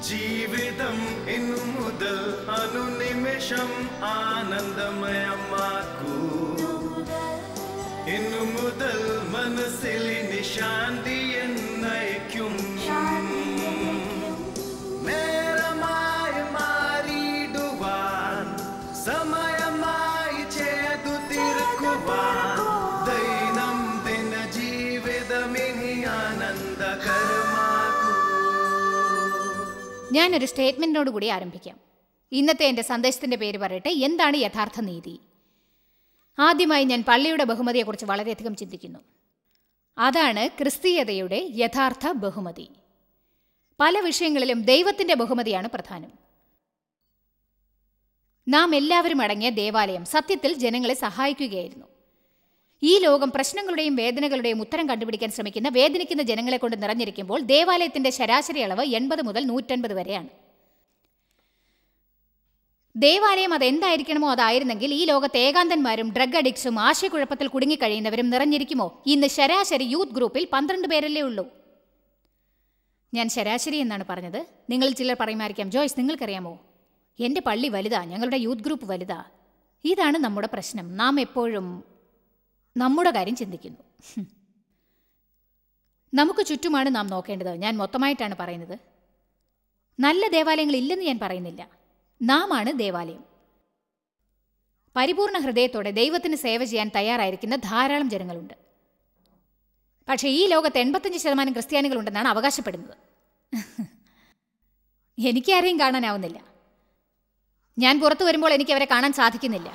ജീവിതം ഇന്നു മുതൽ അനുനിമിഷം ആനന്ദമയമാക്കൂ ഇന്നു മുതൽ മനസ്സിലിനി ശാന്തി എന്നയക്കും നേരമായി മാറിയിടുവാൻ സമയമായി ചെയ്തു തീർക്കുവാൻ ദൈനംദിന ജീവിതമിനി ആനന്ദകരമാകൂ ഞാനൊരു സ്റ്റേറ്റ്മെന്റിനോട് കൂടി ആരംഭിക്കാം ഇന്നത്തെ എൻ്റെ സന്ദേശത്തിൻ്റെ പേര് പറയട്ടെ എന്താണ് യഥാർത്ഥ നീതി ആദ്യമായി ഞാൻ പള്ളിയുടെ ബഹുമതിയെക്കുറിച്ച് വളരെയധികം ചിന്തിക്കുന്നു അതാണ് ക്രിസ്തീയതയുടെ യഥാർത്ഥ ബഹുമതി പല വിഷയങ്ങളിലും ദൈവത്തിൻ്റെ ബഹുമതിയാണ് പ്രധാനം നാം എല്ലാവരും അടങ്ങിയ ദേവാലയം സത്യത്തിൽ ജനങ്ങളെ സഹായിക്കുകയായിരുന്നു ഈ ലോകം പ്രശ്നങ്ങളുടെയും വേദനകളുടെയും ഉത്തരം കണ്ടുപിടിക്കാൻ ശ്രമിക്കുന്ന വേദനിക്കുന്ന ജനങ്ങളെ കൊണ്ട് നിറഞ്ഞിരിക്കുമ്പോൾ ദേവാലയത്തിന്റെ ശരാശരി അളവ് എൺപത് മുതൽ നൂറ്റൻപത് വരെയാണ് ദേവാലയം അതെന്തായിരിക്കണമോ അതായിരുന്നെങ്കിൽ ഈ ലോകത്ത് ഏകാന്തന്മാരും ഡ്രഗ് അഡിക്ട്സും ആശയക്കുഴപ്പത്തിൽ കുടുങ്ങിക്കഴിയുന്നവരും നിറഞ്ഞിരിക്കുമോ ഇന്ന് ശരാശരി യൂത്ത് ഗ്രൂപ്പിൽ പന്ത്രണ്ട് പേരല്ലേ ഉള്ളൂ ഞാൻ ശരാശരി എന്നാണ് പറഞ്ഞത് നിങ്ങൾ ചിലർ പറയുമായിരിക്കാം ജോയ്സ് നിങ്ങൾക്കറിയാമോ എൻ്റെ പള്ളി വലുതാ ഞങ്ങളുടെ യൂത്ത് ഗ്രൂപ്പ് വലുതാ ഇതാണ് നമ്മുടെ പ്രശ്നം നാം എപ്പോഴും നമ്മുടെ കാര്യം ചിന്തിക്കുന്നു ഹും. നമുക്ക് ചുറ്റുമാണ് നാം നോക്കേണ്ടത് ഞാൻ മൊത്തമായിട്ടാണ് പറയുന്നത് നല്ല ദേവാലയങ്ങൾ ഇല്ലെന്ന് ഞാൻ പറയുന്നില്ല നാം ആണ് ദേവാലയം പരിപൂർണ ഹൃദയത്തോടെ ദൈവത്തിന് സേവ ചെയ്യാൻ തയ്യാറായിരിക്കുന്ന ധാരാളം ജനങ്ങളുണ്ട് പക്ഷേ ഈ ലോകത്ത് എൺപത്തഞ്ച് ശതമാനം ക്രിസ്ത്യാനികളുണ്ടെന്നാണ് അവകാശപ്പെടുന്നത് എനിക്കാരെയും കാണാനാവുന്നില്ല ഞാൻ പുറത്തു വരുമ്പോൾ എനിക്ക് അവരെ കാണാൻ സാധിക്കുന്നില്ല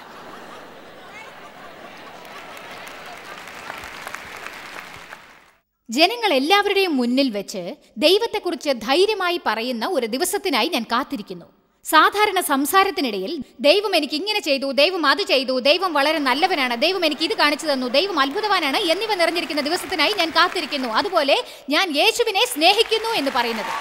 ജനങ്ങൾ എല്ലാവരുടെയും മുന്നിൽ വെച്ച് ദൈവത്തെക്കുറിച്ച് ധൈര്യമായി പറയുന്ന ഒരു ദിവസത്തിനായി ഞാൻ കാത്തിരിക്കുന്നു സാധാരണ സംസാരത്തിനിടയിൽ ദൈവം എനിക്ക് ഇങ്ങനെ ചെയ്തു ദൈവം അത് ചെയ്തു ദൈവം വളരെ നല്ലവനാണ് ദൈവം എനിക്ക് ഇത് കാണിച്ചു തന്നു ദൈവം അത്ഭുതവാനാണ് എന്നിവ നിറഞ്ഞിരിക്കുന്ന ദിവസത്തിനായി ഞാൻ കാത്തിരിക്കുന്നു അതുപോലെ ഞാൻ യേശുവിനെ സ്നേഹിക്കുന്നു എന്ന് പറയുന്നത്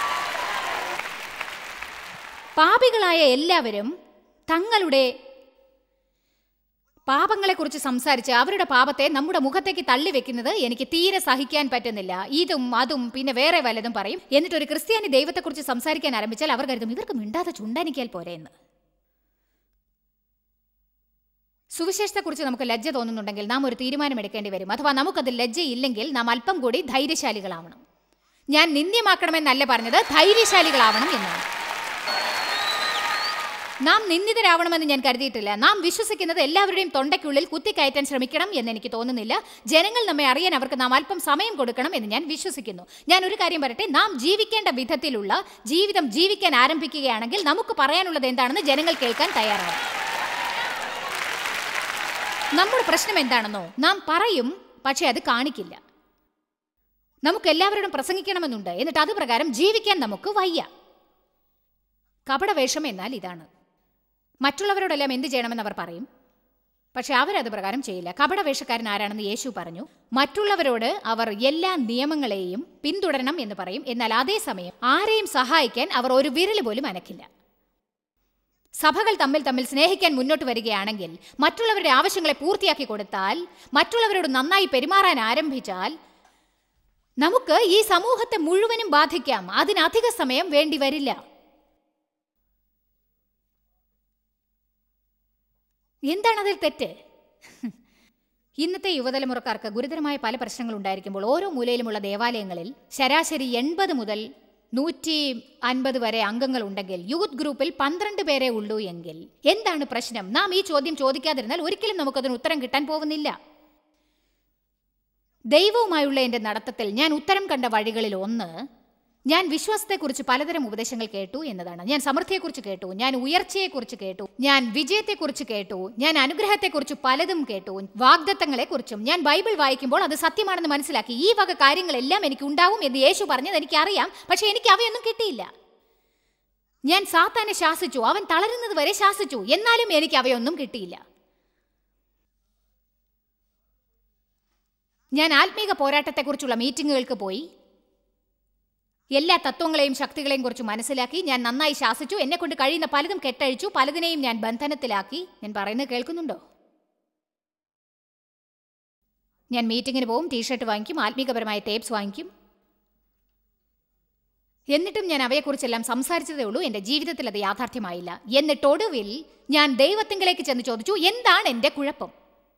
പാപികളായ എല്ലാവരും തങ്ങളുടെ പാപങ്ങളെക്കുറിച്ച് സംസാരിച്ച് അവരുടെ പാപത്തെ നമ്മുടെ മുഖത്തേക്ക് തള്ളി വെക്കുന്നത് എനിക്ക് തീരെ സഹിക്കാൻ പറ്റുന്നില്ല ഇതും അതും പിന്നെ വേറെ വല്ലതും പറയും എന്നിട്ട് ഒരു ക്രിസ്ത്യാനി ദൈവത്തെക്കുറിച്ച് സംസാരിക്കാൻ ആരംഭിച്ചാൽ അവർ കരുതും ഇവർക്ക് മിണ്ടാതെ ചുണ്ടാനിക്കാൽ പോരെ എന്ന് സുവിശേഷത്തെക്കുറിച്ച് നമുക്ക് ലജ്ജ തോന്നുന്നുണ്ടെങ്കിൽ നാം ഒരു തീരുമാനമെടുക്കേണ്ടി വരും അഥവാ നമുക്കതിൽ ലജ്ജയില്ലെങ്കിൽ നാം അല്പം കൂടി ധൈര്യശാലികളാവണം ഞാൻ നിന്ദ്യമാക്കണമെന്നല്ല പറഞ്ഞത് ധൈര്യശാലികളാവണം എന്നാണ് നാം നിന്ദിതരാവണമെന്ന് ഞാൻ കരുതിയിട്ടില്ല നാം വിശ്വസിക്കുന്നത് എല്ലാവരുടെയും തൊണ്ടയ്ക്കുള്ളിൽ കുത്തിക്കയറ്റാൻ ശ്രമിക്കണം എന്ന് എനിക്ക് തോന്നുന്നില്ല ജനങ്ങൾ നമ്മെ അറിയാൻ അവർക്ക് നാം അല്പം സമയം കൊടുക്കണം എന്ന് ഞാൻ വിശ്വസിക്കുന്നു ഞാൻ ഒരു കാര്യം പറയട്ടെ നാം ജീവിക്കേണ്ട വിധത്തിലുള്ള ജീവിതം ജീവിക്കാൻ ആരംഭിക്കുകയാണെങ്കിൽ നമുക്ക് പറയാനുള്ളത് എന്താണെന്ന് ജനങ്ങൾ കേൾക്കാൻ തയ്യാറാണ് നമ്മുടെ പ്രശ്നം എന്താണെന്നോ നാം പറയും പക്ഷെ അത് കാണിക്കില്ല നമുക്ക് എല്ലാവരോടും പ്രസംഗിക്കണമെന്നുണ്ട് എന്നിട്ട് അത് പ്രകാരം ജീവിക്കാൻ നമുക്ക് വയ്യ കപടവേഷം എന്നാൽ ഇതാണ് മറ്റുള്ളവരോടെല്ലാം എന്ത് ചെയ്യണമെന്ന് അവർ പറയും പക്ഷെ അവരത് പ്രകാരം ചെയ്യില്ല കപടവേഷക്കാരൻ ആരാണെന്ന് യേശു പറഞ്ഞു മറ്റുള്ളവരോട് അവർ എല്ലാ നിയമങ്ങളെയും പിന്തുടരണം എന്ന് പറയും എന്നാൽ അതേസമയം ആരെയും സഹായിക്കാൻ അവർ ഒരു വിരൽ പോലും അനക്കില്ല സഭകൾ തമ്മിൽ തമ്മിൽ സ്നേഹിക്കാൻ മുന്നോട്ട് വരികയാണെങ്കിൽ മറ്റുള്ളവരുടെ ആവശ്യങ്ങളെ പൂർത്തിയാക്കി കൊടുത്താൽ മറ്റുള്ളവരോട് നന്നായി പെരുമാറാൻ ആരംഭിച്ചാൽ നമുക്ക് ഈ സമൂഹത്തെ മുഴുവനും ബാധിക്കാം അതിനധിക സമയം വേണ്ടി വരില്ല എന്താണ് അതിൽ തെറ്റ് ഇന്നത്തെ യുവതലമുറക്കാർക്ക് ഗുരുതരമായ പല പ്രശ്നങ്ങൾ ഉണ്ടായിരിക്കുമ്പോൾ ഓരോ മൂലയിലുമുള്ള ദേവാലയങ്ങളിൽ ശരാശരി എൺപത് മുതൽ നൂറ്റി അൻപത് വരെ അംഗങ്ങൾ ഉണ്ടെങ്കിൽ യൂത്ത് ഗ്രൂപ്പിൽ പന്ത്രണ്ട് പേരെ ഉള്ളൂ എങ്കിൽ എന്താണ് പ്രശ്നം നാം ഈ ചോദ്യം ചോദിക്കാതിരുന്നാൽ ഒരിക്കലും നമുക്കതിന് ഉത്തരം കിട്ടാൻ പോകുന്നില്ല ദൈവവുമായുള്ള എൻ്റെ നടത്തത്തിൽ ഞാൻ ഉത്തരം കണ്ട വഴികളിൽ ഒന്ന് ഞാൻ വിശ്വാസത്തെക്കുറിച്ച് പലതരം ഉപദേശങ്ങൾ കേട്ടു എന്നതാണ് ഞാൻ സമൃദ്ധിയെക്കുറിച്ച് കേട്ടു ഞാൻ ഉയർച്ചയെക്കുറിച്ച് കേട്ടു ഞാൻ വിജയത്തെക്കുറിച്ച് കേട്ടു ഞാൻ അനുഗ്രഹത്തെക്കുറിച്ച് പലതും കേട്ടു വാഗ്ദത്തങ്ങളെക്കുറിച്ചും ഞാൻ ബൈബിൾ വായിക്കുമ്പോൾ അത് സത്യമാണെന്ന് മനസ്സിലാക്കി ഈ വക കാര്യങ്ങളെല്ലാം എനിക്ക് ഉണ്ടാവും എന്ന് യേശു പറഞ്ഞത് എനിക്കറിയാം പക്ഷെ എനിക്ക് അവയൊന്നും കിട്ടിയില്ല ഞാൻ സാത്താനെ ശാസിച്ചു അവൻ തളരുന്നത് വരെ ശാസിച്ചു എന്നാലും എനിക്ക് അവയൊന്നും കിട്ടിയില്ല ഞാൻ ആത്മീക പോരാട്ടത്തെക്കുറിച്ചുള്ള മീറ്റിങ്ങുകൾക്ക് പോയി എല്ലാ തത്വങ്ങളെയും ശക്തികളെയും കുറിച്ച് മനസ്സിലാക്കി ഞാൻ നന്നായി ശാസിച്ചു എന്നെ കൊണ്ട് കഴിയുന്ന പലതും കെട്ടഴിച്ചു പലതിനെയും ഞാൻ ബന്ധനത്തിലാക്കി ഞാൻ പറയുന്നത് കേൾക്കുന്നുണ്ടോ ഞാൻ മീറ്റിങ്ങിന് പോവും ടീഷർട്ട് വാങ്ങിക്കും ആത്മീകപരമായ ടേപ്സ് വാങ്ങിക്കും എന്നിട്ടും ഞാൻ അവയെക്കുറിച്ചെല്ലാം സംസാരിച്ചതേ ഉള്ളൂ എൻ്റെ ജീവിതത്തിൽ അത് യാഥാർത്ഥ്യമായില്ല എന്നിട്ട് ഒടുവിൽ ഞാൻ ദൈവത്തിങ്കിലേക്ക് ചെന്ന് ചോദിച്ചു എന്താണ് എൻ്റെ കുഴപ്പം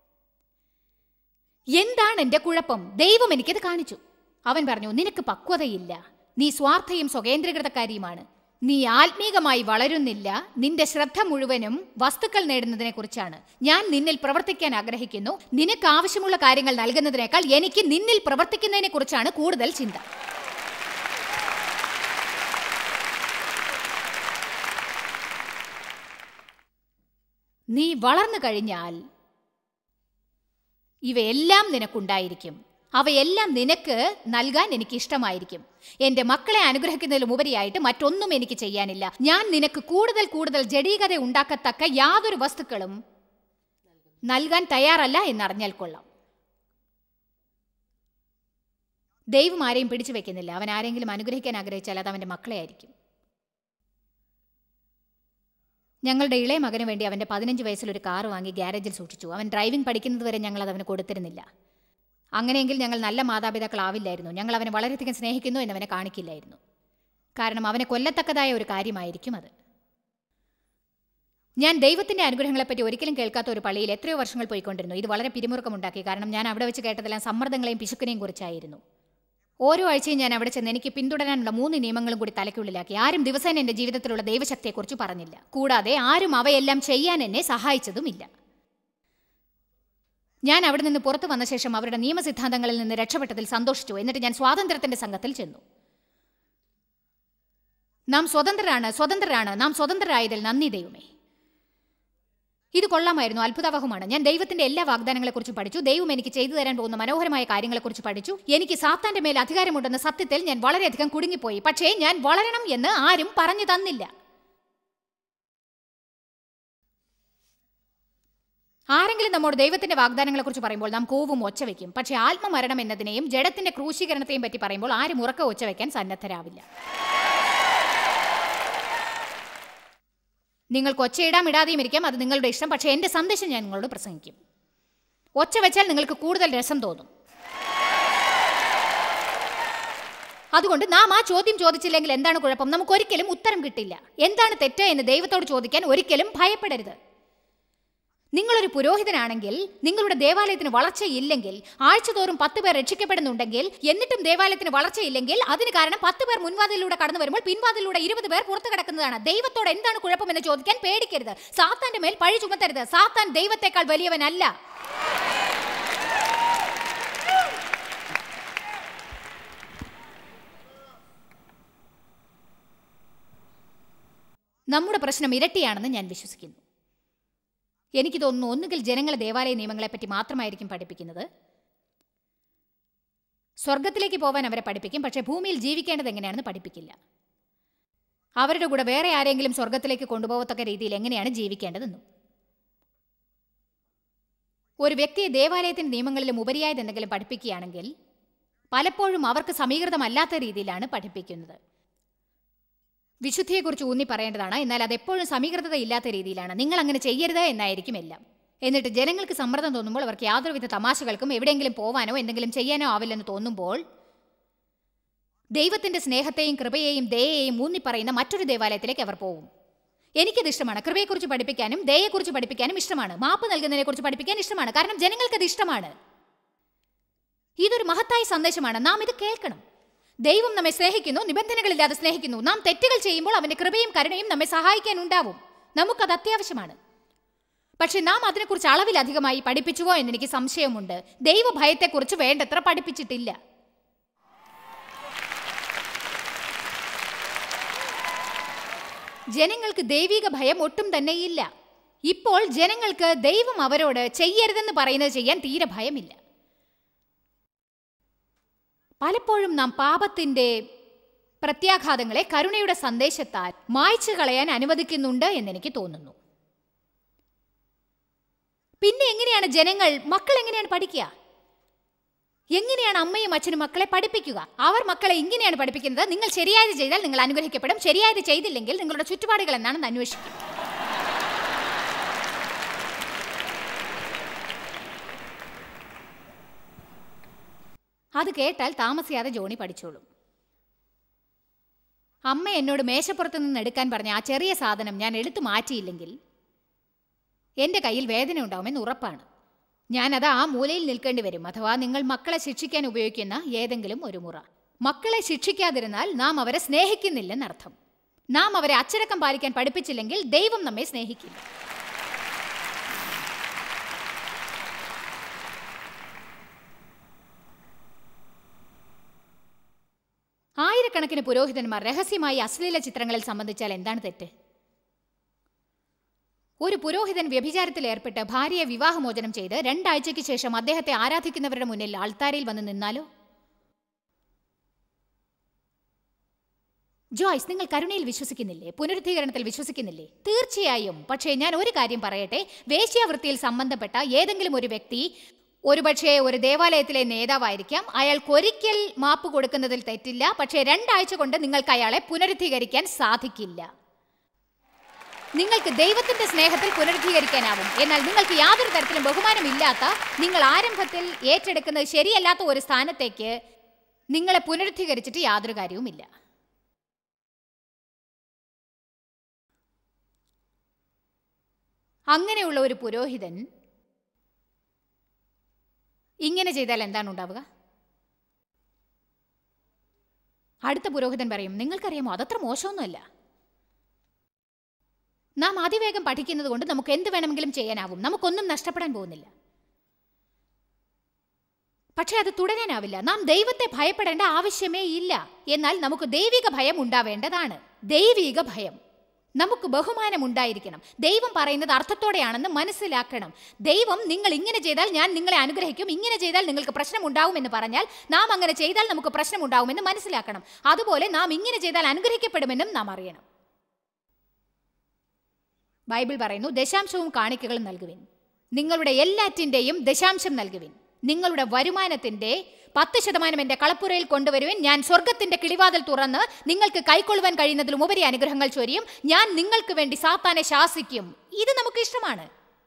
എന്താണ് എൻ്റെ കുഴപ്പം ദൈവം എനിക്കത് കാണിച്ചു അവൻ പറഞ്ഞു നിനക്ക് പക്വതയില്ല നീ സ്വാർത്ഥയും സ്വകേന്ദ്രീകൃതക്കാരിയുമാണ് നീ ആത്മീകമായി വളരുന്നില്ല നിന്റെ ശ്രദ്ധ മുഴുവനും വസ്തുക്കൾ നേടുന്നതിനെ കുറിച്ചാണ് ഞാൻ നിന്നിൽ പ്രവർത്തിക്കാൻ ആഗ്രഹിക്കുന്നു നിനക്ക് ആവശ്യമുള്ള കാര്യങ്ങൾ നൽകുന്നതിനേക്കാൾ എനിക്ക് നിന്നിൽ പ്രവർത്തിക്കുന്നതിനെ കുറിച്ചാണ് കൂടുതൽ ചിന്ത നീ വളർന്നു കഴിഞ്ഞാൽ ഇവയെല്ലാം നിനക്കുണ്ടായിരിക്കും അവയെല്ലാം നിനക്ക് നൽകാൻ എനിക്ക് ഇഷ്ടമായിരിക്കും എൻ്റെ മക്കളെ അനുഗ്രഹിക്കുന്നതിലും ഉപരിയായിട്ട് മറ്റൊന്നും എനിക്ക് ചെയ്യാനില്ല ഞാൻ നിനക്ക് കൂടുതൽ കൂടുതൽ ജഡീകത ഉണ്ടാക്കത്തക്ക യാതൊരു വസ്തുക്കളും നൽകാൻ തയ്യാറല്ല എന്നറിഞ്ഞാൽ കൊള്ളാം ദൈവം ആരെയും പിടിച്ചു വെക്കുന്നില്ല അവൻ ആരെങ്കിലും അനുഗ്രഹിക്കാൻ ആഗ്രഹിച്ചാൽ അത് അവൻ്റെ മക്കളെ ആയിരിക്കും ഞങ്ങളുടെ ഇളയ മകന് വേണ്ടി അവൻ്റെ പതിനഞ്ച് വയസ്സിൽ ഒരു കാർ വാങ്ങി ഗ്യാരേജിൽ സൂക്ഷിച്ചു അവൻ ഡ്രൈവിംഗ് പഠിക്കുന്നത് വരെ ഞങ്ങൾ അത് അവന് കൊടുത്തിരുന്നില്ല അങ്ങനെയെങ്കിൽ ഞങ്ങൾ നല്ല മാതാപിതാക്കളാവില്ലായിരുന്നു ഞങ്ങൾ അവനെ വളരെയധികം സ്നേഹിക്കുന്നു എന്നവനെ കാണിക്കില്ലായിരുന്നു കാരണം അവനെ കൊല്ലത്തക്കതായ ഒരു കാര്യമായിരിക്കും അത് ഞാൻ ദൈവത്തിന്റെ അനുഗ്രഹങ്ങളെപ്പറ്റി ഒരിക്കലും കേൾക്കാത്ത ഒരു പള്ളിയിൽ എത്രയോ വർഷങ്ങൾ പോയിക്കൊണ്ടിരുന്നു ഇത് വളരെ പിരിമുറുക്കമുണ്ടാക്കി കാരണം ഞാൻ അവിടെ വെച്ച് കേട്ടതെല്ലാം സമ്മർദ്ദങ്ങളെയും പിശുക്കിനെയും കുറിച്ചായിരുന്നു ഓരോ ആഴ്ചയും ഞാൻ അവിടെ ചെന്ന് എനിക്ക് പിന്തുടരാനുള്ള മൂന്ന് നിയമങ്ങളും കൂടി തലയ്ക്കുള്ളിലാക്കി ആരും ദിവസേന എൻ്റെ ജീവിതത്തിലുള്ള ദൈവശക്തിയെക്കുറിച്ച് പറഞ്ഞില്ല കൂടാതെ ആരും അവയെല്ലാം ചെയ്യാൻ എന്നെ സഹായിച്ചതുമില്ല ഞാൻ അവിടെ നിന്ന് പുറത്തു വന്ന ശേഷം അവരുടെ നിയമസിദ്ധാന്തങ്ങളിൽ നിന്ന് രക്ഷപ്പെട്ടതിൽ സന്തോഷിച്ചു എന്നിട്ട് ഞാൻ സ്വാതന്ത്ര്യത്തിന്റെ സംഘത്തിൽ ചെന്നു നാം സ്വതന്ത്രരാണ് സ്വതന്ത്രരാണ് നാം സ്വതന്ത്രരായതിൽ നന്ദി ദൈവമേ ഇത് കൊള്ളാമായിരുന്നു അത്ഭുതാവഹമാണ് ഞാൻ ദൈവത്തിന്റെ എല്ലാ വാഗ്ദാനങ്ങളെക്കുറിച്ച് പഠിച്ചു ദൈവം എനിക്ക് ചെയ്തു തരാൻ പോകുന്ന മനോഹരമായ കാര്യങ്ങളെക്കുറിച്ച് പഠിച്ചു എനിക്ക് സാത്താന്റെ മേൽ അധികാരമുണ്ടെന്ന സത്യത്തിൽ ഞാൻ വളരെയധികം കുടുങ്ങിപ്പോയി പക്ഷേ ഞാൻ വളരണം എന്ന് ആരും പറഞ്ഞു തന്നില്ല ആരെങ്കിലും നമ്മോട് ദൈവത്തിന്റെ വാഗ്ദാനങ്ങളെക്കുറിച്ച് പറയുമ്പോൾ നാം കൂവും ഒച്ച വയ്ക്കും പക്ഷേ ആത്മമരണം എന്നതിനെയും ജഡത്തിന്റെ ക്രൂശീകരണത്തെയും പറ്റി പറയുമ്പോൾ ആരും ഉറക്ക ഒച്ച വയ്ക്കാൻ സന്നദ്ധരാവില്ല നിങ്ങൾക്ക് ഒച്ചയിടാം ഇടാതെയും ഇരിക്കാം അത് നിങ്ങളുടെ ഇഷ്ടം പക്ഷേ എൻ്റെ സന്ദേശം ഞാൻ നിങ്ങളോട് പ്രസംഗിക്കും ഒച്ച വെച്ചാൽ നിങ്ങൾക്ക് കൂടുതൽ രസം തോന്നും അതുകൊണ്ട് നാം ആ ചോദ്യം ചോദിച്ചില്ലെങ്കിൽ എന്താണ് കുഴപ്പം നമുക്ക് ഒരിക്കലും ഉത്തരം കിട്ടില്ല എന്താണ് തെറ്റ് എന്ന് ദൈവത്തോട് ചോദിക്കാൻ ഒരിക്കലും ഭയപ്പെടരുത് നിങ്ങളൊരു പുരോഹിതനാണെങ്കിൽ നിങ്ങളുടെ ദേവാലയത്തിന് വളർച്ചയില്ലെങ്കിൽ ആഴ്ചതോറും പത്ത് പേർ രക്ഷിക്കപ്പെടുന്നുണ്ടെങ്കിൽ എന്നിട്ടും ദേവാലയത്തിന് വളർച്ചയില്ലെങ്കിൽ അതിന് കാരണം പത്ത് പേർ മുൻവാതിലൂടെ കടന്നു വരുമ്പോൾ പിൻവാതിലൂടെ ഇരുപത് പേർ പുറത്തു കിടക്കുന്നതാണ് ദൈവത്തോട് എന്താണ് കുഴപ്പമെന്ന് ചോദിക്കാൻ പേടിക്കരുത് സാത്താന്റെ മേൽ പഴി ചുമത്തരുത് സാത്താൻ ദൈവത്തെക്കാൾ വലിയവനല്ല നമ്മുടെ പ്രശ്നം ഇരട്ടിയാണെന്ന് ഞാൻ വിശ്വസിക്കുന്നു എനിക്ക് തോന്നുന്നു ഒന്നുകിൽ ജനങ്ങളെ ദേവാലയ നിയമങ്ങളെപ്പറ്റി മാത്രമായിരിക്കും പഠിപ്പിക്കുന്നത് സ്വർഗത്തിലേക്ക് പോകാൻ അവരെ പഠിപ്പിക്കും പക്ഷേ ഭൂമിയിൽ ജീവിക്കേണ്ടത് എങ്ങനെയാണെന്ന് പഠിപ്പിക്കില്ല അവരുടെ കൂടെ വേറെ ആരെങ്കിലും സ്വർഗത്തിലേക്ക് കൊണ്ടുപോകത്തക്ക രീതിയിൽ എങ്ങനെയാണ് ജീവിക്കേണ്ടതെന്നും ഒരു വ്യക്തിയെ ദേവാലയത്തിന്റെ നിയമങ്ങളിലും ഉപരിയായത് എന്തെങ്കിലും പഠിപ്പിക്കുകയാണെങ്കിൽ പലപ്പോഴും അവർക്ക് സമീകൃതമല്ലാത്ത രീതിയിലാണ് പഠിപ്പിക്കുന്നത് വിശുദ്ധിയെക്കുറിച്ച് ഊന്നി പറയേണ്ടതാണ് എന്നാൽ അത് എപ്പോഴും സമീകൃതത ഇല്ലാത്ത രീതിയിലാണ് നിങ്ങൾ അങ്ങനെ ചെയ്യരുത് എന്നായിരിക്കും എല്ലാം എന്നിട്ട് ജനങ്ങൾക്ക് സമ്മർദ്ദം തോന്നുമ്പോൾ അവർക്ക് യാതൊരുവിധ തമാശകൾക്കും എവിടെയെങ്കിലും പോവാനോ എന്തെങ്കിലും ചെയ്യാനോ ആവില്ലെന്ന് തോന്നുമ്പോൾ ദൈവത്തിന്റെ സ്നേഹത്തെയും കൃപയെയും ദയയെയും ഊന്നി പറയുന്ന മറ്റൊരു ദേവാലയത്തിലേക്ക് അവർ പോകും എനിക്കത് ഇഷ്ടമാണ് കൃപയെക്കുറിച്ച് പഠിപ്പിക്കാനും ദയയെക്കുറിച്ച് പഠിപ്പിക്കാനും ഇഷ്ടമാണ് മാപ്പ് നൽകുന്നതിനെക്കുറിച്ച് പഠിപ്പിക്കാൻ ഇഷ്ടമാണ് കാരണം ജനങ്ങൾക്കത് ഇഷ്ടമാണ് ഇതൊരു മഹത്തായ സന്ദേശമാണ് നാം ഇത് കേൾക്കണം ദൈവം നമ്മെ സ്നേഹിക്കുന്നു നിബന്ധനകളില്ലാതെ സ്നേഹിക്കുന്നു നാം തെറ്റുകൾ ചെയ്യുമ്പോൾ അവന്റെ കൃപയും കരുണയും നമ്മെ സഹായിക്കാൻ ഉണ്ടാവും നമുക്കത് അത്യാവശ്യമാണ് പക്ഷെ നാം അതിനെക്കുറിച്ച് അളവിലധികമായി പഠിപ്പിച്ചുവോ എന്നെനിക്ക് സംശയമുണ്ട് ദൈവഭയത്തെക്കുറിച്ച് വേണ്ടത്ര പഠിപ്പിച്ചിട്ടില്ല ജനങ്ങൾക്ക് ദൈവിക ഭയം ഒട്ടും തന്നെയില്ല ഇപ്പോൾ ജനങ്ങൾക്ക് ദൈവം അവരോട് ചെയ്യരുതെന്ന് പറയുന്നത് ചെയ്യാൻ തീരെ ഭയമില്ല പലപ്പോഴും നാം പാപത്തിന്റെ പ്രത്യാഘാതങ്ങളെ കരുണയുടെ സന്ദേശത്താൽ മായ്ച്ചു കളയാൻ അനുവദിക്കുന്നുണ്ട് എന്നെനിക്ക് തോന്നുന്നു പിന്നെ എങ്ങനെയാണ് ജനങ്ങൾ മക്കൾ എങ്ങനെയാണ് പഠിക്കുക എങ്ങനെയാണ് അമ്മയും അച്ഛനും മക്കളെ പഠിപ്പിക്കുക അവർ മക്കളെ ഇങ്ങനെയാണ് പഠിപ്പിക്കുന്നത് നിങ്ങൾ ശരിയായത് ചെയ്താൽ നിങ്ങൾ അനുഗ്രഹിക്കപ്പെടും ശരിയായത് ചെയ്തില്ലെങ്കിൽ നിങ്ങളുടെ ചുറ്റുപാടുകൾ എന്നാണെന്ന് അന്വേഷിക്കും അത് കേട്ടാൽ താമസിയാതെ ജോണി പഠിച്ചോളും അമ്മ എന്നോട് മേശപ്പുറത്ത് നിന്ന് എടുക്കാൻ പറഞ്ഞ ആ ചെറിയ സാധനം ഞാൻ എടുത്തു മാറ്റിയില്ലെങ്കിൽ എൻ്റെ കയ്യിൽ വേദന ഉണ്ടാവുമെന്ന് ഉറപ്പാണ് ഞാനത് ആ മൂലയിൽ നിൽക്കേണ്ടി വരും അഥവാ നിങ്ങൾ മക്കളെ ശിക്ഷിക്കാൻ ഉപയോഗിക്കുന്ന ഏതെങ്കിലും ഒരു മുറ മക്കളെ ശിക്ഷിക്കാതിരുന്നാൽ നാം അവരെ സ്നേഹിക്കുന്നില്ലെന്നർത്ഥം നാം അവരെ അച്ചടക്കം പാലിക്കാൻ പഠിപ്പിച്ചില്ലെങ്കിൽ ദൈവം നമ്മെ സ്നേഹിക്കില്ല ആയിരക്കണക്കിന് പുരോഹിതന്മാർ രഹസ്യമായി അശ്ലീല ചിത്രങ്ങളിൽ സംബന്ധിച്ചാൽ എന്താണ് തെറ്റ് ഒരു പുരോഹിതൻ വ്യഭിചാരത്തിൽ ഏർപ്പെട്ട് ഭാര്യയെ വിവാഹമോചനം ചെയ്ത് രണ്ടാഴ്ചയ്ക്ക് ശേഷം അദ്ദേഹത്തെ ആരാധിക്കുന്നവരുടെ മുന്നിൽ ആൾത്താരയിൽ വന്ന് നിന്നാലോ ജോയ്സ് നിങ്ങൾ കരുണയിൽ വിശ്വസിക്കുന്നില്ലേ പുനരുദ്ധീകരണത്തിൽ വിശ്വസിക്കുന്നില്ലേ തീർച്ചയായും പക്ഷേ ഞാൻ ഒരു കാര്യം പറയട്ടെ വേശ്യാവൃത്തിയിൽ സംബന്ധപ്പെട്ട ഏതെങ്കിലും ഒരു വ്യക്തി ഒരുപക്ഷേ ഒരു ദേവാലയത്തിലെ നേതാവായിരിക്കാം അയാൾക്കൊരിക്കൽ മാപ്പ് കൊടുക്കുന്നതിൽ തെറ്റില്ല പക്ഷേ രണ്ടാഴ്ച കൊണ്ട് നിങ്ങൾക്ക് അയാളെ പുനരുദ്ധീകരിക്കാൻ സാധിക്കില്ല നിങ്ങൾക്ക് ദൈവത്തിന്റെ സ്നേഹത്തിൽ പുനരുദ്ധീകരിക്കാനാവും എന്നാൽ നിങ്ങൾക്ക് യാതൊരു തരത്തിലും ബഹുമാനമില്ലാത്ത നിങ്ങൾ ആരംഭത്തിൽ ഏറ്റെടുക്കുന്നത് ശരിയല്ലാത്ത ഒരു സ്ഥാനത്തേക്ക് നിങ്ങളെ പുനരുദ്ധീകരിച്ചിട്ട് യാതൊരു കാര്യവുമില്ല അങ്ങനെയുള്ള ഒരു പുരോഹിതൻ ഇങ്ങനെ ചെയ്താൽ എന്താണ് ഉണ്ടാവുക അടുത്ത പുരോഹിതൻ പറയും നിങ്ങൾക്കറിയാമോ അതത്ര മോശമൊന്നുമല്ല നാം അതിവേഗം പഠിക്കുന്നത് കൊണ്ട് നമുക്ക് എന്ത് വേണമെങ്കിലും ചെയ്യാനാവും നമുക്കൊന്നും നഷ്ടപ്പെടാൻ പോകുന്നില്ല പക്ഷേ അത് തുടരാനാവില്ല നാം ദൈവത്തെ ഭയപ്പെടേണ്ട ആവശ്യമേ ഇല്ല എന്നാൽ നമുക്ക് ദൈവിക ഭയം ഉണ്ടാവേണ്ടതാണ് ദൈവിക ഭയം നമുക്ക് ബഹുമാനം ഉണ്ടായിരിക്കണം ദൈവം പറയുന്നത് അർത്ഥത്തോടെയാണെന്ന് മനസ്സിലാക്കണം ദൈവം നിങ്ങൾ ഇങ്ങനെ ചെയ്താൽ ഞാൻ നിങ്ങളെ അനുഗ്രഹിക്കും ഇങ്ങനെ ചെയ്താൽ നിങ്ങൾക്ക് പ്രശ്നം ഉണ്ടാവുമെന്ന് പറഞ്ഞാൽ നാം അങ്ങനെ ചെയ്താൽ നമുക്ക് പ്രശ്നം ഉണ്ടാവുമെന്ന് മനസ്സിലാക്കണം അതുപോലെ നാം ഇങ്ങനെ ചെയ്താൽ അനുഗ്രഹിക്കപ്പെടുമെന്നും നാം അറിയണം ബൈബിൾ പറയുന്നു ദശാംശവും കാണിക്കകളും നൽകുവിൻ നിങ്ങളുടെ എല്ലാറ്റിൻ്റെയും ദശാംശം നൽകുവിൻ നിങ്ങളുടെ വരുമാനത്തിന്റെ പത്ത് ശതമാനം എൻ്റെ കളപ്പുരയിൽ കൊണ്ടുവരുവിൻ ഞാൻ സ്വർഗത്തിന്റെ കിളിവാതിൽ തുറന്ന് നിങ്ങൾക്ക് കൈക്കൊള്ളുവാൻ കഴിയുന്നതിലും ഉപരി അനുഗ്രഹങ്ങൾ ചൊരിയും ഞാൻ നിങ്ങൾക്ക് വേണ്ടി സാത്താനെ ശാസിക്കും ഇത് നമുക്ക് ഇഷ്ടമാണ്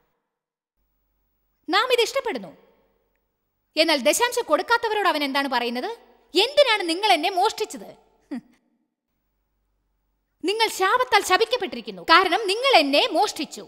നാം ഇത് ഇഷ്ടപ്പെടുന്നു എന്നാൽ ദശാംശം കൊടുക്കാത്തവരോട് അവൻ എന്താണ് പറയുന്നത് എന്തിനാണ് നിങ്ങൾ എന്നെ മോഷ്ടിച്ചത് നിങ്ങൾ ശാപത്താൽ ശപിക്കപ്പെട്ടിരിക്കുന്നു കാരണം നിങ്ങൾ എന്നെ മോഷ്ടിച്ചു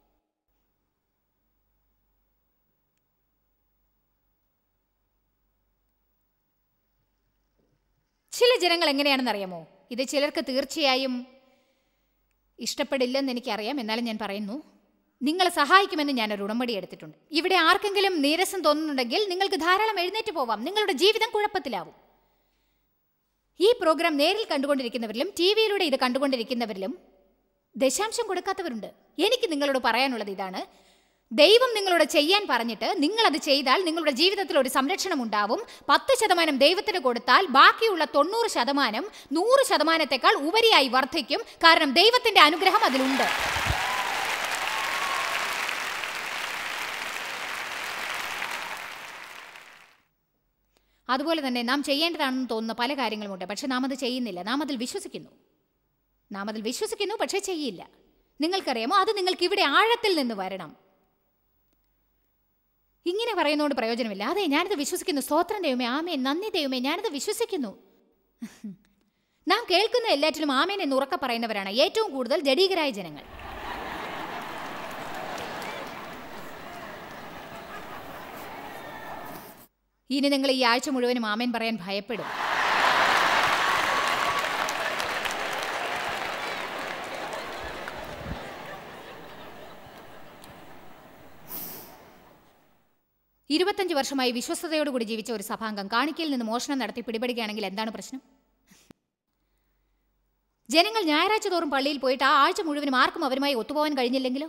ചില ജനങ്ങൾ എങ്ങനെയാണെന്ന് അറിയാമോ ഇത് ചിലർക്ക് തീർച്ചയായും ഇഷ്ടപ്പെടില്ലെന്ന് എനിക്കറിയാം എന്നാലും ഞാൻ പറയുന്നു നിങ്ങളെ സഹായിക്കുമെന്ന് ഞാൻ ഒരു ഉടമ്പടി എടുത്തിട്ടുണ്ട് ഇവിടെ ആർക്കെങ്കിലും നീരസം തോന്നുന്നുണ്ടെങ്കിൽ നിങ്ങൾക്ക് ധാരാളം എഴുന്നേറ്റ് പോവാം നിങ്ങളുടെ ജീവിതം കുഴപ്പത്തിലാവും ഈ പ്രോഗ്രാം നേരിൽ കണ്ടുകൊണ്ടിരിക്കുന്നവരിലും ടി വിയിലൂടെ ഇത് കണ്ടുകൊണ്ടിരിക്കുന്നവരിലും ദശാംശം കൊടുക്കാത്തവരുണ്ട് എനിക്ക് നിങ്ങളോട് പറയാനുള്ളത് ഇതാണ് ദൈവം നിങ്ങളോട് ചെയ്യാൻ പറഞ്ഞിട്ട് നിങ്ങൾ അത് ചെയ്താൽ നിങ്ങളുടെ ജീവിതത്തിൽ ഒരു സംരക്ഷണം ഉണ്ടാവും പത്ത് ശതമാനം ദൈവത്തിന് കൊടുത്താൽ ബാക്കിയുള്ള തൊണ്ണൂറ് ശതമാനം നൂറ് ശതമാനത്തെക്കാൾ ഉപരിയായി വർദ്ധിക്കും കാരണം ദൈവത്തിന്റെ അനുഗ്രഹം അതിലുണ്ട് അതുപോലെ തന്നെ നാം ചെയ്യേണ്ടതാണെന്ന് തോന്നുന്ന പല കാര്യങ്ങളുമുണ്ട് പക്ഷെ നാം അത് ചെയ്യുന്നില്ല നാം അതിൽ വിശ്വസിക്കുന്നു നാം അതിൽ വിശ്വസിക്കുന്നു പക്ഷേ ചെയ്യില്ല നിങ്ങൾക്കറിയാമോ അത് നിങ്ങൾക്ക് ഇവിടെ ആഴത്തിൽ നിന്ന് വരണം ഇങ്ങനെ പറയുന്നതുകൊണ്ട് പ്രയോജനമില്ല അതെ ഞാനത് വിശ്വസിക്കുന്നു സ്തോത്രം ദൈവമേ ആമേൻ നന്ദി ദൈവമേ ഞാനത് വിശ്വസിക്കുന്നു നാം കേൾക്കുന്ന എല്ലാറ്റിലും ആമേൻ എന്ന് ഉറക്കെ പറയുന്നവരാണ് ഏറ്റവും കൂടുതൽ ജഡീകരായ ജനങ്ങൾ ഇനി നിങ്ങൾ ഈ ആഴ്ച മുഴുവനും ആമേൻ പറയാൻ ഭയപ്പെടും ഇരുപത്തഞ്ച് വർഷമായി വിശ്വസ്തയോടുകൂടി ജീവിച്ച ഒരു സഭാംഗം കാണിക്കയിൽ നിന്ന് മോഷണം നടത്തി പിടിപെടുകയാണെങ്കിൽ എന്താണ് പ്രശ്നം ജനങ്ങൾ ഞായറാഴ്ച തോറും പള്ളിയിൽ പോയിട്ട് ആ ആഴ്ച മുഴുവനും ആർക്കും അവരുമായി ഒത്തുപോകാൻ കഴിഞ്ഞില്ലെങ്കിലോ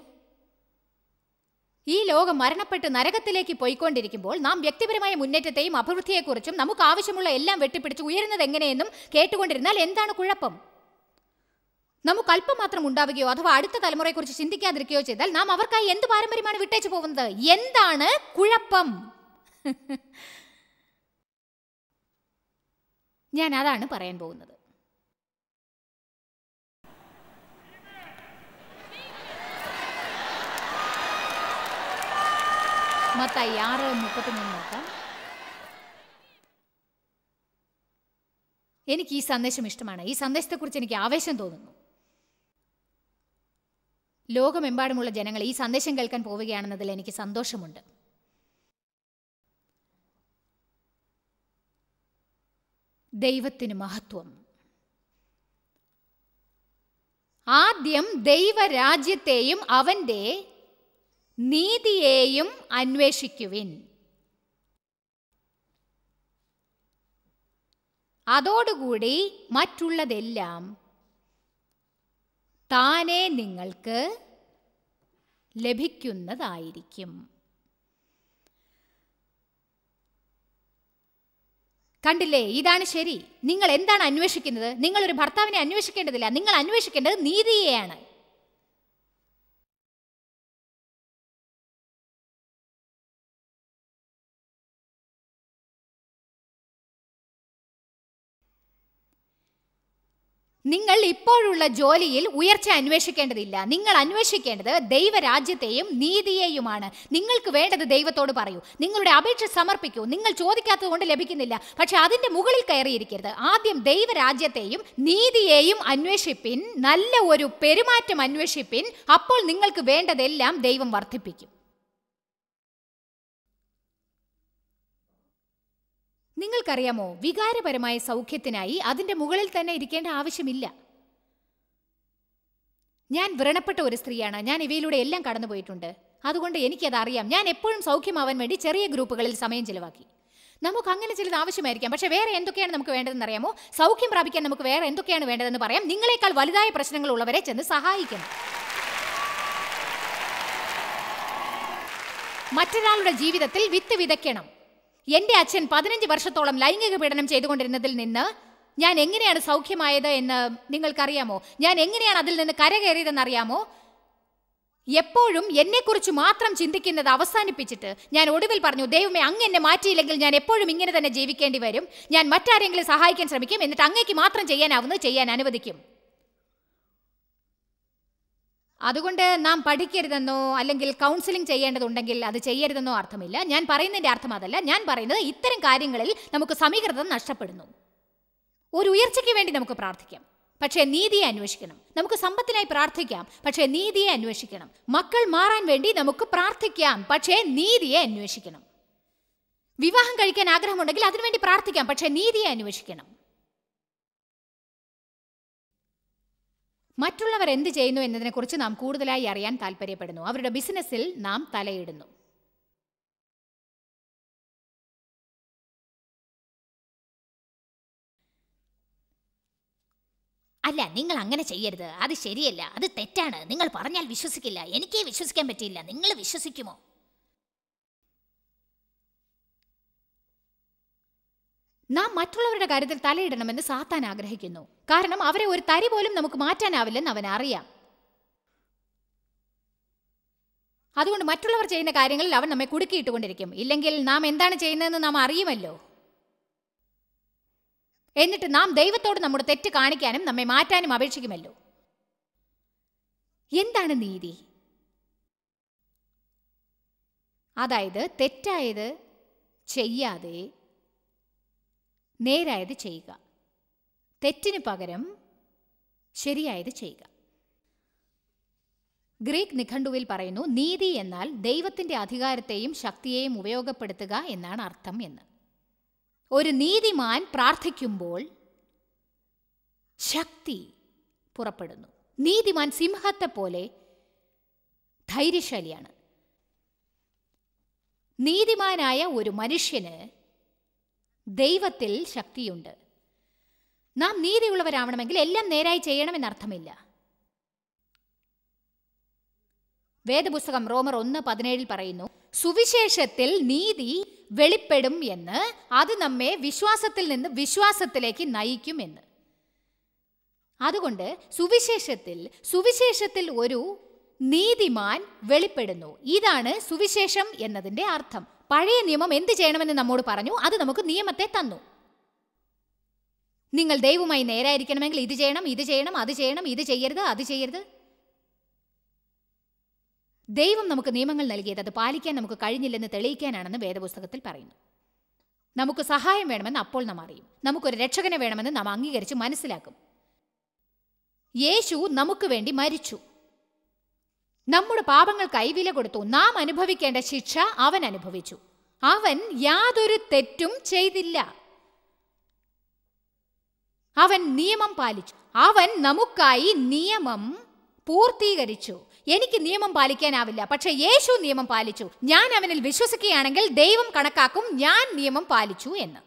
ഈ ലോകം മരണപ്പെട്ട് നരകത്തിലേക്ക് പോയിക്കൊണ്ടിരിക്കുമ്പോൾ നാം വ്യക്തിപരമായ മുന്നേറ്റത്തെയും അഭിവൃദ്ധിയെക്കുറിച്ചും നമുക്ക് ആവശ്യമുള്ള എല്ലാം വെട്ടിപ്പിടിച്ച് ഉയരുന്നത് എങ്ങനെയെന്നും കേട്ടുകൊണ്ടിരുന്നാൽ എന്താണ് കുഴപ്പം നമുക്ക് അല്പം മാത്രം ഉണ്ടാവുകയോ അഥവാ അടുത്ത തലമുറയെക്കുറിച്ച് ചിന്തിക്കാതിരിക്കുകയോ ചെയ്താൽ നാം അവർക്കായി എന്ത് പാരമ്പര്യമാണ് വിട്ടേച്ചു പോകുന്നത് എന്താണ് കുഴപ്പം ഞാൻ അതാണ് പറയാൻ പോകുന്നത് മത്തായി ആറ് മുപ്പത്തിമൂന്ന് നോക്കാം എനിക്ക് ഈ സന്ദേശം ഇഷ്ടമാണ് ഈ സന്ദേശത്തെക്കുറിച്ച് എനിക്ക് ആവേശം തോന്നുന്നു ലോകമെമ്പാടുമുള്ള ജനങ്ങൾ ഈ സന്ദേശം കേൾക്കാൻ പോവുകയാണെന്നതിൽ എനിക്ക് സന്തോഷമുണ്ട് ദൈവത്തിന് മഹത്വം ആദ്യം ദൈവരാജ്യത്തെയും അവൻ്റെ നീതിയെയും അന്വേഷിക്കുവിൻ അതോടുകൂടി മറ്റുള്ളതെല്ലാം താനെ നിങ്ങൾക്ക് ലഭിക്കുന്നതായിരിക്കും കണ്ടില്ലേ ഇതാണ് ശരി നിങ്ങൾ എന്താണ് അന്വേഷിക്കുന്നത് നിങ്ങൾ ഒരു ഭർത്താവിനെ അന്വേഷിക്കേണ്ടതില്ല നിങ്ങൾ അന്വേഷിക്കേണ്ടത് നീതിയെയാണ് നിങ്ങൾ ഇപ്പോഴുള്ള ജോലിയിൽ ഉയർച്ച അന്വേഷിക്കേണ്ടതില്ല നിങ്ങൾ അന്വേഷിക്കേണ്ടത് ദൈവരാജ്യത്തെയും നീതിയെയുമാണ് നിങ്ങൾക്ക് വേണ്ടത് ദൈവത്തോട് പറയൂ നിങ്ങളുടെ അപേക്ഷ സമർപ്പിക്കൂ നിങ്ങൾ ചോദിക്കാത്തത് കൊണ്ട് ലഭിക്കുന്നില്ല പക്ഷെ അതിന്റെ മുകളിൽ കയറിയിരിക്കരുത് ആദ്യം ദൈവരാജ്യത്തെയും നീതിയെയും അന്വേഷിപ്പിൻ നല്ല ഒരു പെരുമാറ്റം അന്വേഷിപ്പിൻ അപ്പോൾ നിങ്ങൾക്ക് വേണ്ടതെല്ലാം ദൈവം വർദ്ധിപ്പിക്കും നിങ്ങൾക്കറിയാമോ വികാരപരമായ സൗഖ്യത്തിനായി അതിന്റെ മുകളിൽ തന്നെ ഇരിക്കേണ്ട ആവശ്യമില്ല ഞാൻ വ്രണപ്പെട്ട ഒരു സ്ത്രീയാണ് ഞാൻ ഇവയിലൂടെ എല്ലാം കടന്നുപോയിട്ടുണ്ട് അതുകൊണ്ട് എനിക്കത് അറിയാം ഞാൻ എപ്പോഴും സൗഖ്യമാവാൻ വേണ്ടി ചെറിയ ഗ്രൂപ്പുകളിൽ സമയം ചിലവാക്കി നമുക്ക് അങ്ങനെ ചിലത് ആവശ്യമായിരിക്കാം പക്ഷേ വേറെ എന്തൊക്കെയാണ് നമുക്ക് വേണ്ടതെന്ന് അറിയാമോ സൗഖ്യം പ്രാപിക്കാൻ നമുക്ക് വേറെ എന്തൊക്കെയാണ് വേണ്ടതെന്ന് പറയാം നിങ്ങളെക്കാൾ വലുതായ പ്രശ്നങ്ങൾ ഉള്ളവരെ ചെന്ന് സഹായിക്കണം മറ്റൊരാളുടെ ജീവിതത്തിൽ വിത്ത് വിതയ്ക്കണം എന്റെ അച്ഛൻ പതിനഞ്ച് വർഷത്തോളം ലൈംഗിക പീഡനം ചെയ്തുകൊണ്ടിരുന്നതിൽ നിന്ന് ഞാൻ എങ്ങനെയാണ് സൗഖ്യമായത് എന്ന് നിങ്ങൾക്കറിയാമോ ഞാൻ എങ്ങനെയാണ് അതിൽ നിന്ന് കരകയറിയതെന്ന് അറിയാമോ എപ്പോഴും എന്നെക്കുറിച്ച് മാത്രം ചിന്തിക്കുന്നത് അവസാനിപ്പിച്ചിട്ട് ഞാൻ ഒടുവിൽ പറഞ്ഞു ദൈവമേ അങ്ങ് എന്നെ മാറ്റിയില്ലെങ്കിൽ ഞാൻ എപ്പോഴും ഇങ്ങനെ തന്നെ ജീവിക്കേണ്ടി വരും ഞാൻ മറ്റാരെങ്കിലും സഹായിക്കാൻ ശ്രമിക്കും എന്നിട്ട് അങ്ങേക്ക് മാത്രം ചെയ്യാനാവുന്നത് ചെയ്യാൻ അനുവദിക്കും അതുകൊണ്ട് നാം പഠിക്കരുതെന്നോ അല്ലെങ്കിൽ കൗൺസിലിംഗ് ചെയ്യേണ്ടതുണ്ടെങ്കിൽ അത് ചെയ്യരുതെന്നോ അർത്ഥമില്ല ഞാൻ പറയുന്നതിന്റെ അർത്ഥം അതല്ല ഞാൻ പറയുന്നത് ഇത്തരം കാര്യങ്ങളിൽ നമുക്ക് സമീകൃതം നഷ്ടപ്പെടുന്നു ഒരു ഉയർച്ചയ്ക്ക് വേണ്ടി നമുക്ക് പ്രാർത്ഥിക്കാം പക്ഷേ നീതിയെ അന്വേഷിക്കണം നമുക്ക് സമ്പത്തിനായി പ്രാർത്ഥിക്കാം പക്ഷേ നീതിയെ അന്വേഷിക്കണം മക്കൾ മാറാൻ വേണ്ടി നമുക്ക് പ്രാർത്ഥിക്കാം പക്ഷേ നീതിയെ അന്വേഷിക്കണം വിവാഹം കഴിക്കാൻ ആഗ്രഹമുണ്ടെങ്കിൽ അതിനുവേണ്ടി പ്രാർത്ഥിക്കാം പക്ഷേ നീതിയെ അന്വേഷിക്കണം മറ്റുള്ളവർ എന്ത് ചെയ്യുന്നു എന്നതിനെക്കുറിച്ച് നാം കൂടുതലായി അറിയാൻ താല്പര്യപ്പെടുന്നു അവരുടെ ബിസിനസ്സിൽ നാം തലയിടുന്നു അല്ല നിങ്ങൾ അങ്ങനെ ചെയ്യരുത് അത് ശരിയല്ല അത് തെറ്റാണ് നിങ്ങൾ പറഞ്ഞാൽ വിശ്വസിക്കില്ല എനിക്കേ വിശ്വസിക്കാൻ പറ്റില്ല നിങ്ങൾ വിശ്വസിക്കുമോ നാം മറ്റുള്ളവരുടെ കാര്യത്തിൽ തലയിടണമെന്ന് സാത്താൻ ആഗ്രഹിക്കുന്നു കാരണം അവരെ ഒരു തരി പോലും നമുക്ക് മാറ്റാനാവില്ലെന്ന് അവൻ അറിയാം അതുകൊണ്ട് മറ്റുള്ളവർ ചെയ്യുന്ന കാര്യങ്ങളിൽ അവൻ നമ്മെ കുടുക്കിയിട്ടുകൊണ്ടിരിക്കും ഇല്ലെങ്കിൽ നാം എന്താണ് ചെയ്യുന്നതെന്ന് നാം അറിയുമല്ലോ എന്നിട്ട് നാം ദൈവത്തോട് നമ്മുടെ തെറ്റ് കാണിക്കാനും നമ്മെ മാറ്റാനും അപേക്ഷിക്കുമല്ലോ എന്താണ് നീതി അതായത് തെറ്റായത് ചെയ്യാതെ നേരായത് ചെയ്യുക തെറ്റിന് പകരം ശരിയായത് ചെയ്യുക ഗ്രീക്ക് നിഘണ്ടുവിൽ പറയുന്നു നീതി എന്നാൽ ദൈവത്തിന്റെ അധികാരത്തെയും ശക്തിയെയും ഉപയോഗപ്പെടുത്തുക എന്നാണ് അർത്ഥം എന്ന് ഒരു നീതിമാൻ പ്രാർത്ഥിക്കുമ്പോൾ ശക്തി പുറപ്പെടുന്നു നീതിമാൻ സിംഹത്തെ പോലെ ധൈര്യശാലിയാണ് നീതിമാനായ ഒരു മനുഷ്യന് ദൈവത്തിൽ ശക്തിയുണ്ട് നാം നീതിയുള്ളവരാവണമെങ്കിൽ എല്ലാം നേരായി ചെയ്യണമെന്നർത്ഥമില്ല വേദപുസ്തകം റോമർ ഒന്ന് പതിനേഴിൽ പറയുന്നു സുവിശേഷത്തിൽ നീതി വെളിപ്പെടും എന്ന് അത് നമ്മെ വിശ്വാസത്തിൽ നിന്ന് വിശ്വാസത്തിലേക്ക് നയിക്കും എന്ന് അതുകൊണ്ട് സുവിശേഷത്തിൽ സുവിശേഷത്തിൽ ഒരു നീതിമാൻ വെളിപ്പെടുന്നു ഇതാണ് സുവിശേഷം എന്നതിൻ്റെ അർത്ഥം പഴയ നിയമം എന്ത് ചെയ്യണമെന്ന് നമ്മോട് പറഞ്ഞു അത് നമുക്ക് നിയമത്തെ തന്നു നിങ്ങൾ ദൈവമായി നേരായിരിക്കണമെങ്കിൽ ഇത് ചെയ്യണം ഇത് ചെയ്യണം അത് ചെയ്യണം ഇത് ചെയ്യരുത് അത് ചെയ്യരുത് ദൈവം നമുക്ക് നിയമങ്ങൾ നൽകിയത് അത് പാലിക്കാൻ നമുക്ക് കഴിഞ്ഞില്ലെന്ന് തെളിയിക്കാനാണെന്ന് വേദപുസ്തകത്തിൽ പറയുന്നു നമുക്ക് സഹായം വേണമെന്ന് അപ്പോൾ നാം അറിയും നമുക്കൊരു രക്ഷകനെ വേണമെന്ന് നാം അംഗീകരിച്ച് മനസ്സിലാക്കും യേശു നമുക്ക് വേണ്ടി മരിച്ചു നമ്മുടെ പാപങ്ങൾ കൈവില കൊടുത്തു നാം അനുഭവിക്കേണ്ട ശിക്ഷ അവൻ അനുഭവിച്ചു അവൻ യാതൊരു തെറ്റും ചെയ്തില്ല അവൻ നിയമം പാലിച്ചു അവൻ നമുക്കായി നിയമം പൂർത്തീകരിച്ചു എനിക്ക് നിയമം പാലിക്കാനാവില്ല പക്ഷെ യേശു നിയമം പാലിച്ചു ഞാൻ അവനിൽ വിശ്വസിക്കുകയാണെങ്കിൽ ദൈവം കണക്കാക്കും ഞാൻ നിയമം പാലിച്ചു എന്ന്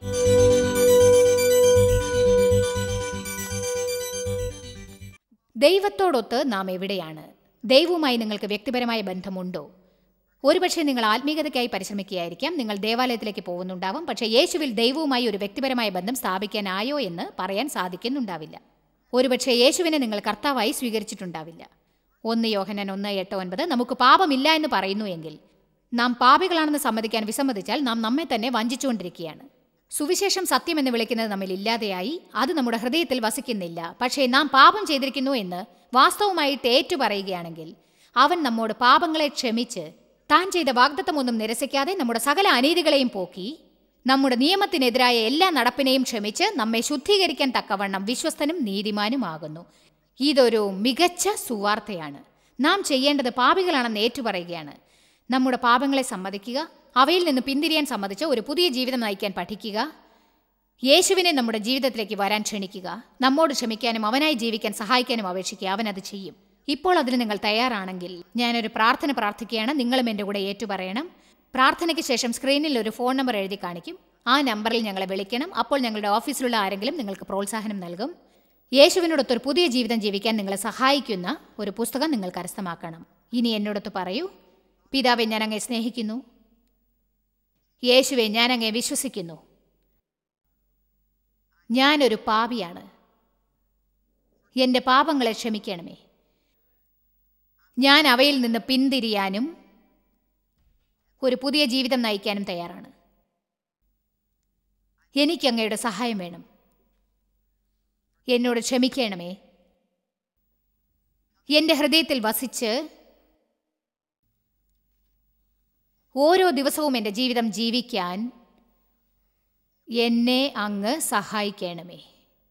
ദൈവത്തോടൊത്ത് നാം എവിടെയാണ് ദൈവവുമായി നിങ്ങൾക്ക് വ്യക്തിപരമായ ബന്ധമുണ്ടോ ഒരുപക്ഷെ നിങ്ങൾ ആത്മീയതയ്ക്കായി പരിശ്രമിക്കുകയായിരിക്കാം നിങ്ങൾ ദേവാലയത്തിലേക്ക് പോകുന്നുണ്ടാവും പക്ഷേ യേശുവിൽ ദൈവവുമായി ഒരു വ്യക്തിപരമായ ബന്ധം സ്ഥാപിക്കാനായോ എന്ന് പറയാൻ സാധിക്കുന്നുണ്ടാവില്ല ഒരുപക്ഷെ യേശുവിനെ നിങ്ങൾ കർത്താവായി സ്വീകരിച്ചിട്ടുണ്ടാവില്ല ഒന്ന് യോഹനൻ ഒന്ന് എട്ട് ഒൻപത് നമുക്ക് പാപമില്ല എന്ന് പറയുന്നു എങ്കിൽ നാം പാപികളാണെന്ന് സമ്മതിക്കാൻ വിസമ്മതിച്ചാൽ നാം നമ്മെ തന്നെ വഞ്ചിച്ചുകൊണ്ടിരിക്കുകയാണ് സുവിശേഷം സത്യമെന്ന് വിളിക്കുന്നത് നമ്മിൽ ഇല്ലാതെയായി അത് നമ്മുടെ ഹൃദയത്തിൽ വസിക്കുന്നില്ല പക്ഷേ നാം പാപം ചെയ്തിരിക്കുന്നു എന്ന് വാസ്തവമായിട്ട് ഏറ്റുപറയുകയാണെങ്കിൽ അവൻ നമ്മോട് പാപങ്ങളെ ക്ഷമിച്ച് താൻ ചെയ്ത വാഗ്ദത്തമൊന്നും നിരസിക്കാതെ നമ്മുടെ സകല അനീതികളെയും പോക്കി നമ്മുടെ നിയമത്തിനെതിരായ എല്ലാ നടപ്പിനെയും ക്ഷമിച്ച് നമ്മെ ശുദ്ധീകരിക്കാൻ തക്കവണ്ണം വിശ്വസ്തനും നീതിമാനുമാകുന്നു ഇതൊരു മികച്ച സുവാർത്തയാണ് നാം ചെയ്യേണ്ടത് പാപികളാണെന്ന് ഏറ്റുപറയുകയാണ് നമ്മുടെ പാപങ്ങളെ സമ്മതിക്കുക അവയിൽ നിന്ന് പിന്തിരിയാൻ സമ്മതിച്ച് ഒരു പുതിയ ജീവിതം നയിക്കാൻ പഠിക്കുക യേശുവിനെ നമ്മുടെ ജീവിതത്തിലേക്ക് വരാൻ ക്ഷണിക്കുക നമ്മോട് ക്ഷമിക്കാനും അവനായി ജീവിക്കാൻ സഹായിക്കാനും അപേക്ഷിക്കുക അവൻ അത് ചെയ്യും ഇപ്പോൾ അതിന് നിങ്ങൾ തയ്യാറാണെങ്കിൽ ഞാനൊരു പ്രാർത്ഥന പ്രാർത്ഥിക്കുകയാണ് നിങ്ങളും എൻ്റെ കൂടെ ഏറ്റുപറയണം പ്രാർത്ഥനയ്ക്ക് ശേഷം സ്ക്രീനിൽ ഒരു ഫോൺ നമ്പർ എഴുതി കാണിക്കും ആ നമ്പറിൽ ഞങ്ങളെ വിളിക്കണം അപ്പോൾ ഞങ്ങളുടെ ഓഫീസിലുള്ള ആരെങ്കിലും നിങ്ങൾക്ക് പ്രോത്സാഹനം നൽകും യേശുവിനോടൊത്തൊരു പുതിയ ജീവിതം ജീവിക്കാൻ നിങ്ങളെ സഹായിക്കുന്ന ഒരു പുസ്തകം നിങ്ങൾ കരസ്ഥമാക്കണം ഇനി എന്നോടൊത്ത് പറയൂ പിതാവെ ഞാൻ അങ്ങേ സ്നേഹിക്കുന്നു യേശുവെ ഞാൻ അങ്ങേ വിശ്വസിക്കുന്നു ഞാനൊരു പാപിയാണ് എൻ്റെ പാപങ്ങളെ ക്ഷമിക്കണമേ ഞാൻ അവയിൽ നിന്ന് പിന്തിരിയാനും ഒരു പുതിയ ജീവിതം നയിക്കാനും തയ്യാറാണ് എനിക്ക് അങ്ങയുടെ സഹായം വേണം എന്നോട് ക്ഷമിക്കണമേ എൻ്റെ ഹൃദയത്തിൽ വസിച്ച് ഓരോ ദിവസവും എൻ്റെ ജീവിതം ജീവിക്കാൻ എന്നെ അങ്ങ് സഹായിക്കണമേ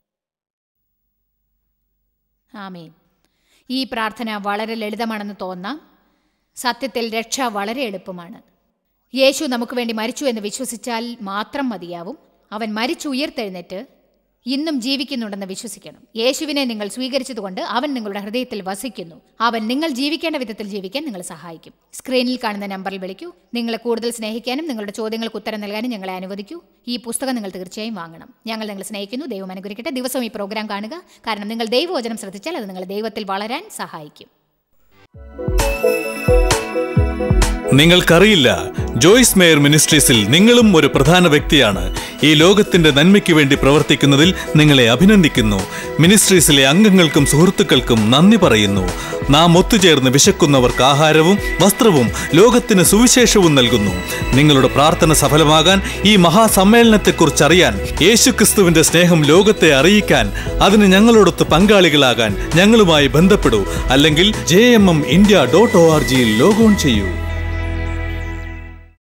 ആമേൻ ഈ പ്രാർത്ഥന വളരെ ലളിതമാണെന്ന് തോന്നാം സത്യത്തിൽ രക്ഷ വളരെ എളുപ്പമാണ് യേശു നമുക്ക് വേണ്ടി മരിച്ചു എന്ന് വിശ്വസിച്ചാൽ മാത്രം മതിയാവും അവൻ മരിച്ചു ഉയർത്തെഴുന്നേറ്റ് ഇന്നും ജീവിക്കുന്നുണ്ടെന്ന് വിശ്വസിക്കണം യേശുവിനെ നിങ്ങൾ സ്വീകരിച്ചതുകൊണ്ട് അവൻ നിങ്ങളുടെ ഹൃദയത്തിൽ വസിക്കുന്നു അവൻ നിങ്ങൾ ജീവിക്കേണ്ട വിധത്തിൽ ജീവിക്കാൻ നിങ്ങളെ സഹായിക്കും സ്ക്രീനിൽ കാണുന്ന നമ്പറിൽ വിളിക്കൂ നിങ്ങളെ കൂടുതൽ സ്നേഹിക്കാനും നിങ്ങളുടെ ചോദ്യങ്ങൾക്ക് ഉത്തരം നൽകാനും ഞങ്ങളെ അനുവദിക്കൂ ഈ പുസ്തകം നിങ്ങൾ തീർച്ചയായും വാങ്ങണം ഞങ്ങൾ നിങ്ങളെ സ്നേഹിക്കുന്നു ദൈവം അനുഗ്രഹിക്കട്ടെ ദിവസവും ഈ പ്രോഗ്രാം കാണുക കാരണം നിങ്ങൾ ദൈവവചനം ശ്രദ്ധിച്ചാൽ അത് നിങ്ങളെ ദൈവത്തിൽ വളരാൻ സഹായിക്കും നിങ്ങൾക്കറിയില്ല ജോയ്സ് മേയർ മിനിസ്ട്രീസിൽ നിങ്ങളും ഒരു പ്രധാന വ്യക്തിയാണ് ഈ ലോകത്തിന്റെ നന്മയ്ക്ക് വേണ്ടി പ്രവർത്തിക്കുന്നതിൽ നിങ്ങളെ അഭിനന്ദിക്കുന്നു മിനിസ്ട്രീസിലെ അംഗങ്ങൾക്കും സുഹൃത്തുക്കൾക്കും നന്ദി പറയുന്നു നാം ഒത്തുചേർന്ന് വിശക്കുന്നവർക്ക് ആഹാരവും വസ്ത്രവും ലോകത്തിന് സുവിശേഷവും നൽകുന്നു നിങ്ങളുടെ പ്രാർത്ഥന സഫലമാകാൻ ഈ മഹാസമ്മേളനത്തെക്കുറിച്ച് അറിയാൻ യേശുക്രിസ്തുവിന്റെ സ്നേഹം ലോകത്തെ അറിയിക്കാൻ അതിന് ഞങ്ങളോടൊത്ത് പങ്കാളികളാകാൻ ഞങ്ങളുമായി ബന്ധപ്പെടൂ അല്ലെങ്കിൽ J M M India dot O R ജിയിൽ ലോഗോൺ ചെയ്യൂ